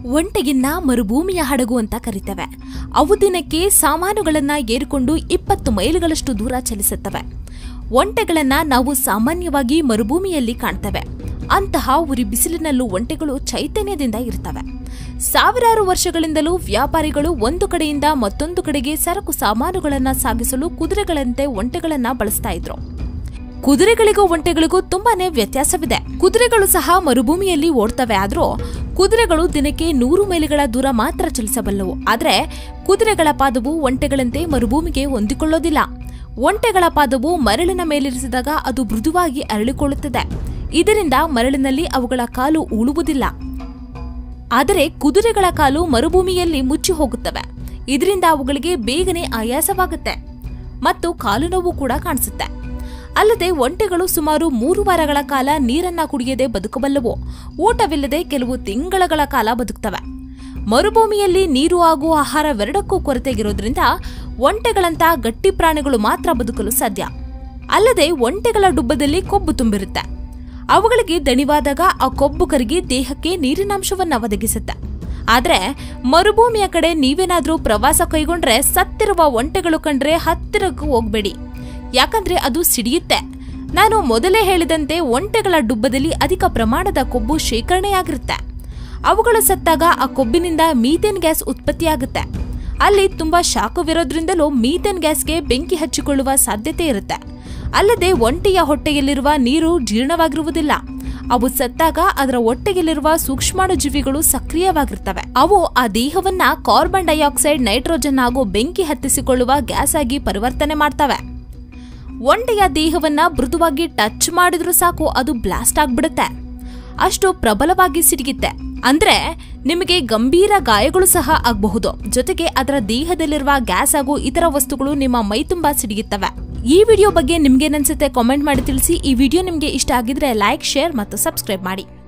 ಒಂಟೆಗಿನ್ನ ಮರುಭೂಮಿಯ ಹಡಗು ಅಂತ ಕರಿತವೆ ಅವು ದಿನಕ್ಕೆ ಸಾಮಾನುಗಳನ್ನ ಏರಿಕೊಂಡು ಇಪ್ಪತ್ತು ಮೈಲುಗಳಷ್ಟು ದೂರ ಚಲಿಸುತ್ತವೆ ಒಂಟೆಗಳನ್ನ ನಾವು ಸಾಮಾನ್ಯವಾಗಿ ಮರುಭೂಮಿಯಲ್ಲಿ ಕಾಣ್ತೇವೆ ಅಂತಹ ಉರಿ ಬಿಸಿಲಿನಲ್ಲೂ ಒಂಟೆಗಳು ಚೈತನ್ಯದಿಂದ ಇರ್ತವೆ ಸಾವಿರಾರು ವರ್ಷಗಳಿಂದಲೂ ವ್ಯಾಪಾರಿಗಳು ಒಂದು ಕಡೆಯಿಂದ ಮತ್ತೊಂದು ಕಡೆಗೆ ಸರಕು ಸಾಮಾನುಗಳನ್ನ ಸಾಗಿಸಲು ಕುದುರೆಗಳಂತೆ ಒಂಟೆಗಳನ್ನ ಬಳಸ್ತಾ ಇದ್ರು ಕುದುರೆಗಳಿಗೂ ಒಂಟೆಗಳಿಗೂ ತುಂಬಾನೇ ವ್ಯತ್ಯಾಸವಿದೆ ಕುದುರೆಗಳು ಸಹ ಮರುಭೂಮಿಯಲ್ಲಿ ಓಡ್ತವೆ ಆದ್ರೂ ಕುದುರೆಗಳು ದಿನಕ್ಕೆ ನೂರು ಮೈಲಿಗಳ ದೂರ ಮಾತ್ರ ಚಲಿಸಬಲ್ಲವು ಆದ್ರೆ ಕುದುರೆಗಳ ಪಾದವು ಒಂಟೆಗಳಂತೆ ಮರುಭೂಮಿಗೆ ಹೊಂದಿಕೊಳ್ಳೋದಿಲ್ಲ ಒಂಟೆಗಳ ಪಾದವು ಮರಳಿನ ಮೇಲಿರಿಸಿದಾಗ ಅದು ಮೃದುವಾಗಿ ಅರಳಿಕೊಳ್ಳುತ್ತದೆ ಇದರಿಂದ ಮರಳಿನಲ್ಲಿ ಅವುಗಳ ಕಾಲು ಉಳುವುದಿಲ್ಲ ಆದರೆ ಕುದುರೆಗಳ ಕಾಲು ಮರುಭೂಮಿಯಲ್ಲಿ ಮುಚ್ಚಿ ಹೋಗುತ್ತವೆ ಇದರಿಂದ ಅವುಗಳಿಗೆ ಬೇಗನೆ ಆಯಾಸವಾಗುತ್ತೆ ಮತ್ತು ಕಾಲು ನೋವು ಕೂಡ ಕಾಣಿಸುತ್ತೆ ಅಲ್ಲದೆ ಒಂಟೆಗಳು ಸುಮಾರು ಮೂರು ವಾರಗಳ ಕಾಲ ನೀರನ್ನ ಕುಡಿಯದೆ ಬದುಕಬಲ್ಲವು ಊಟವಿಲ್ಲದೆ ಕೆಲವು ತಿಂಗಳಗಳ ಕಾಲ ಬದುಕ್ತವೆ ಮರುಭೂಮಿಯಲ್ಲಿ ನೀರು ಹಾಗೂ ಆಹಾರವೆರಡಕ್ಕೂ ಕೊರತೆಗಿರೋದ್ರಿಂದ ಒಂಟೆಗಳಂತ ಗಟ್ಟಿ ಪ್ರಾಣಿಗಳು ಮಾತ್ರ ಬದುಕಲು ಸಾಧ್ಯ ಅಲ್ಲದೆ ಒಂಟೆಗಳ ಡುಬ್ಬದಲ್ಲಿ ಕೊಬ್ಬು ತುಂಬಿರುತ್ತೆ ಅವುಗಳಿಗೆ ದಣಿವಾದಾಗ ಆ ಕೊಬ್ಬು ಕರಗಿ ದೇಹಕ್ಕೆ ನೀರಿನಾಂಶವನ್ನ ಒದಗಿಸುತ್ತೆ ಆದ್ರೆ ಮರುಭೂಮಿಯ ಕಡೆ ನೀವೇನಾದ್ರೂ ಪ್ರವಾಸ ಕೈಗೊಂಡ್ರೆ ಸತ್ತಿರುವ ಒಂಟೆಗಳು ಕಂಡ್ರೆ ಹತ್ತಿರಕ್ಕೂ ಹೋಗ್ಬೇಡಿ ಯಾಕಂದ್ರೆ ಅದು ಸಿಡಿಯುತ್ತೆ ನಾನು ಮೊದಲೇ ಹೇಳಿದಂತೆ ಒಂಟೆಗಳ ಡುಬ್ಬದಲ್ಲಿ ಅಧಿಕ ಪ್ರಮಾಣದ ಕೊಬ್ಬು ಶೇಖರಣೆಯಾಗಿರುತ್ತೆ ಅವುಗಳು ಸತ್ತಾಗ ಆ ಕೊಬ್ಬಿನಿಂದ ಮೀಥೇನ್ ಗ್ಯಾಸ್ ಉತ್ಪತ್ತಿಯಾಗುತ್ತೆ ಅಲ್ಲಿ ತುಂಬಾ ಶಾಖವಿರೋದ್ರಿಂದಲೂ ಮೀಥೇನ್ ಗ್ಯಾಸ್ಗೆ ಬೆಂಕಿ ಹಚ್ಚಿಕೊಳ್ಳುವ ಸಾಧ್ಯತೆ ಇರುತ್ತೆ ಅಲ್ಲದೆ ಒಂಟೆಯ ಹೊಟ್ಟೆಯಲ್ಲಿರುವ ನೀರು ಜೀರ್ಣವಾಗಿರುವುದಿಲ್ಲ ಅವು ಸತ್ತಾಗ ಅದರ ಹೊಟ್ಟೆಯಲ್ಲಿರುವ ಸೂಕ್ಷ್ಮಾಣು ಜೀವಿಗಳು ಸಕ್ರಿಯವಾಗಿರ್ತವೆ ಅವು ಆ ದೇಹವನ್ನ ಕಾರ್ಬನ್ ಡೈಆಕ್ಸೈಡ್ ನೈಟ್ರೋಜನ್ ಹಾಗೂ ಬೆಂಕಿ ಹತ್ತಿಸಿಕೊಳ್ಳುವ ಗ್ಯಾಸ್ ಆಗಿ ಪರಿವರ್ತನೆ ಮಾಡ್ತವೆ ಒಂಟೆಯ ದೇಹವನ್ನ ಮೃದುವಾಗಿ ಟಚ್ ಮಾಡಿದ್ರೂ ಸಾಕು ಅದು ಬ್ಲಾಸ್ಟ್ ಆಗ್ಬಿಡುತ್ತೆ ಅಷ್ಟು ಪ್ರಬಲವಾಗಿ ಸಿಡಿಯುತ್ತೆ ಅಂದ್ರೆ ನಿಮಗೆ ಗಂಭೀರ ಗಾಯಗಳು ಸಹ ಆಗಬಹುದು ಜೊತೆಗೆ ಅದರ ದೇಹದಲ್ಲಿರುವ ಗ್ಯಾಸ್ ಹಾಗೂ ಇತರ ವಸ್ತುಗಳು ನಿಮ್ಮ ಮೈ ತುಂಬಾ ಸಿಡಿಯುತ್ತವೆ ಈ ವಿಡಿಯೋ ಬಗ್ಗೆ ನಿಮ್ಗೇನನ್ಸುತ್ತೆ ಕಾಮೆಂಟ್ ಮಾಡಿ ತಿಳಿಸಿ ಈ ವಿಡಿಯೋ ನಿಮ್ಗೆ ಇಷ್ಟ ಆಗಿದ್ರೆ ಲೈಕ್ ಶೇರ್ ಮತ್ತು ಸಬ್ಸ್ಕ್ರೈಬ್ ಮಾಡಿ